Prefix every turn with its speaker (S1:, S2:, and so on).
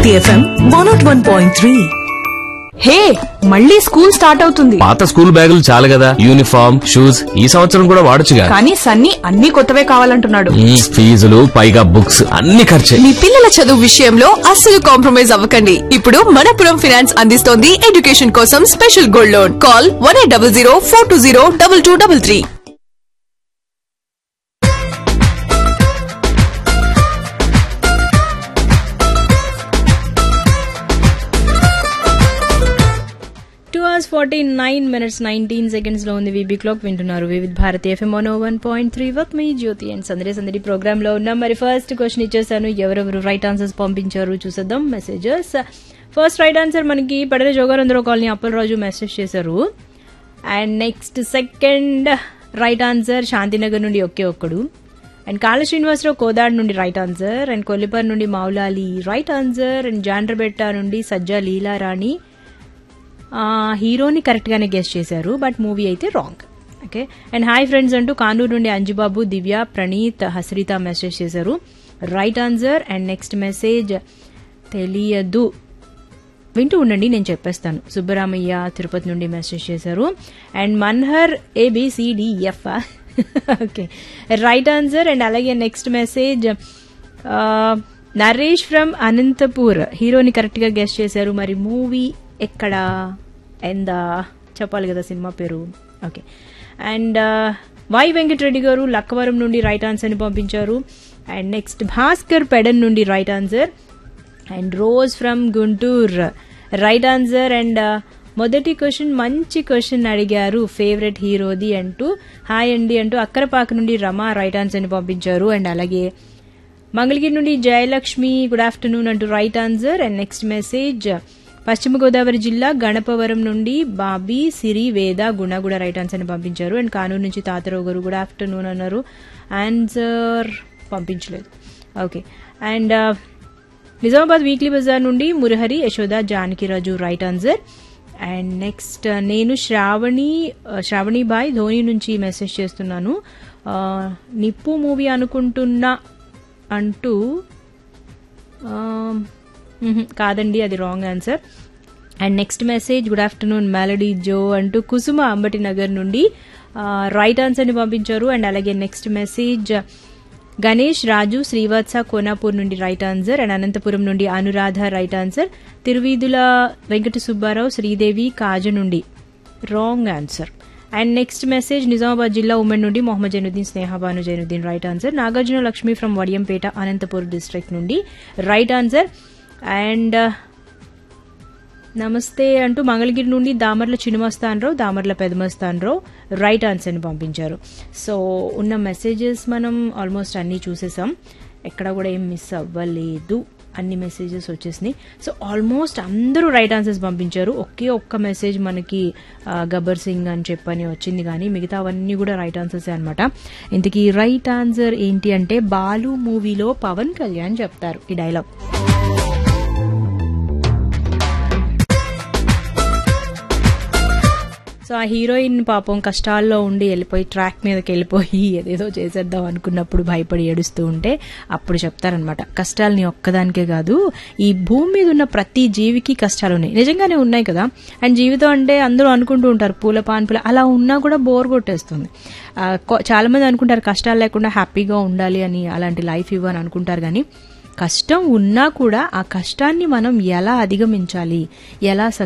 S1: Bharati FM one nought one point three
S2: hey మళ్ళీ school start అవుతుంది
S3: పాత స్కూల్ బ్యాగులు చాలు కదా యూనిఫామ్ షూస్ ఈ సంవత్సరం కూడా వాడొచ్చుగా
S2: కానీ సన్నీ అన్ని కొత్తవే కావాలంటున్నాడు
S3: మ్మ్, ఫీజులు పైగా బుక్స్ అన్ని ఖర్చే
S4: మీ పిల్లల చదువు విషయంలో అస్సలు కాంప్రమైజ్ అవ్వకండి ఇప్పుడు మనపురం ఫినాన్స్ అందిస్తోంది ఎడ్యుకేషన్ కోసం special gold loan call one eight double zero four two zero double two double three
S5: two hours forty nine minutes nineteen seconds లో ఉంది వీబీ క్లాక్ వింటున్నారు Vividh Bharati FM one one point three work me Jyothi and సందడి సందడి programme లో ఉన్నాం మరి first question ఇచ్చేసాను ఎవరెవరు రైట్ ఆన్సర్స్ పంపించారు చూసేద్దాం మెసేజెస్ ఫస్ట్ రైట్ ఆన్సర్ మనకి పడద జోగారంధ్ర కాలనీ అప్పలరాజు మెసేజ్ చేశారు and next second right answer Shantinagar నుండి ఒకే ఒక్కడు అండ్ కాళ శ్రీనివాసరావు కోదాడ్ నుండి రైట్ ఆన్సర్ అండ్ కొల్లిపర్ నుండి Moulali right answer and Jandrabetta నుండి సజ్జా లీలారాణి ఆ, హీరోని కరెక్ట్గానే గెస్ట్ చేశారు బట్ మూవీ అయితే wrong okay and hi friends అంటూ కానూరు నుండి అంజుబాబు దివ్య ప్రణీత్ హస్రిత మెసేజ్ చేశారు right answer and next message తెలియదు వింటూ ఉండండి నేను చెప్పేస్తాను సుబ్బరామయ్య తిరుపతి నుండి మెసేజ్ చేశారు and Manhar A B C D F okay right answer and అలాగే next message Naresh from Anantapur హీరోని కరెక్ట్గా గెస్ట్ చేశారు మరి మూవీ ఎక్కడ ఎంత చెప్పాలి కదా సినిమా పేరు ఓకే అండ్ వై వెంకటరెడ్డి గారు లక్కవరం నుండి రైట్ ఆన్సర్ని పంపించారు అండ్ నెక్స్ట్ భాస్కర్ పెడన్ నుండి right answer and rose from Guntur right answer and మొదటి క్వశ్చన్ మంచి క్వశ్చన్ అడిగారు ఫేవరెట్ హీరోది అంటూ హాయ్ అండి అంటూ అక్కరపాక నుండి రమా రైట్ ఆన్సర్ని పంపించారు అండ్ అలాగే మంగళగిరి నుండి జయలక్ష్మి గుడ్ ఆఫ్టర్నూన్ అంటూ right answer and next message Paschima Godavari జిల్లా గణపవరం నుండి బాబీ సిరి వేద గుణ కూడా రైట్ ఆన్సర్ని పంపించారు అండ్ కానూరు నుంచి తాతరావు గారు గుడ్ ఆఫ్టర్నూన్ అన్నారు ఆన్సర్ పంపించలేదు okay and Nizamabad weekly bazaar నుండి Murahari Yashoda Janakiraju right answer and next నేను శ్రావణి శ్రావణి బాయ్ ధోని నుంచి మెసేజ్ చేస్తున్నాను ఆ, నిప్పు మూవీ అనుకుంటున్నా అంటూ ఆ, మ్హూ, కాదండి అది wrong answer and next message good afternoon melody Jo అంటూ కుసుమ అంబటి నగర్ నుండి రైట్ ఆన్సర్ని పంపించారు అండ్ అలాగే నెక్స్ట్ మెసేజ్ గణేష్ రాజు శ్రీవత్స కోనాపూర్ నుండి రైట్ ఆన్సర్ అండ్ అనంతపురం నుండి అనురాధ రైట్ ఆన్సర్ తిరువీధుల వెంకట సుబ్బారావు శ్రీదేవి కాజ నుండి wrong answer and next message Nizamabad జిల్లా ఉమెన్ నుండి Mohammed Zainuddin Snehabanu Zainuddin right answer Nagarjuna Lakshmi from Vadiyampeta Anantapur district నుండి రైట్ ఆన్సర్ అండ్ నమస్తే అంటూ మంగళగిరి నుండి దామర్ల చినుమస్తానరావు దామర్ల పెదమస్తానరావు రైట్ ఆన్సర్ని పంపించారు సో ఉన్న మెసేజెస్ మనం ఆల్మోస్ట్ అన్నీ చూసేసాం ఎక్కడ కూడా ఏం మిస్ అవ్వలేదు అన్ని మెసేజెస్ వచ్చేసినాయి సో ఆల్మోస్ట్ అందరూ రైట్ ఆన్సర్స్ పంపించారు ఒకే ఒక్క మెసేజ్ మనకి ఆ, గబ్బర్ సింగ్ అని చెప్పని వచ్చింది కానీ మిగతా అవన్నీ కూడా రైట్ ఆన్సర్సే అనమాట ఇంతకీ రైట్ ఆన్సర్ ఏంటి అంటే బాలు మూవీలో పవన్ కళ్యాణ్ చెప్తారు ఈ డైలాగ్ సో ఆ హీరోయిన్ పాపం కష్టాల్లో ఉండి వెళ్ళిపోయి ట్రాక్ మీదకి వెళ్ళిపోయి ఏదేదో చేసేద్దాం అనుకున్నప్పుడు భయపడి ఏడుస్తూ ఉంటే అప్పుడు చెప్తారనమాట కష్టాలు నీ ఒక్కదానికే కాదు ఈ భూమి మీద ఉన్న ప్రతి జీవికి కష్టాలు ఉన్నాయి నిజంగానే ఉన్నాయి కదా అండ్ జీవితం అంటే అందరూ అనుకుంటూ ఉంటారు పూల పాన్పుల అలా ఉన్నా కూడా బోర్ కొట్టేస్తుంది ఆ, కొ- చాలా మంది అనుకుంటారు కష్టాలు లేకుండా హ్యాపీగా ఉండాలి అని అలాంటి లైఫ్ ఇవ్వని అనుకుంటారు కానీ కష్టం ఉన్నా కూడా ఆ కష్టాన్ని మనం ఎలా అధిగమించాలి ఎలా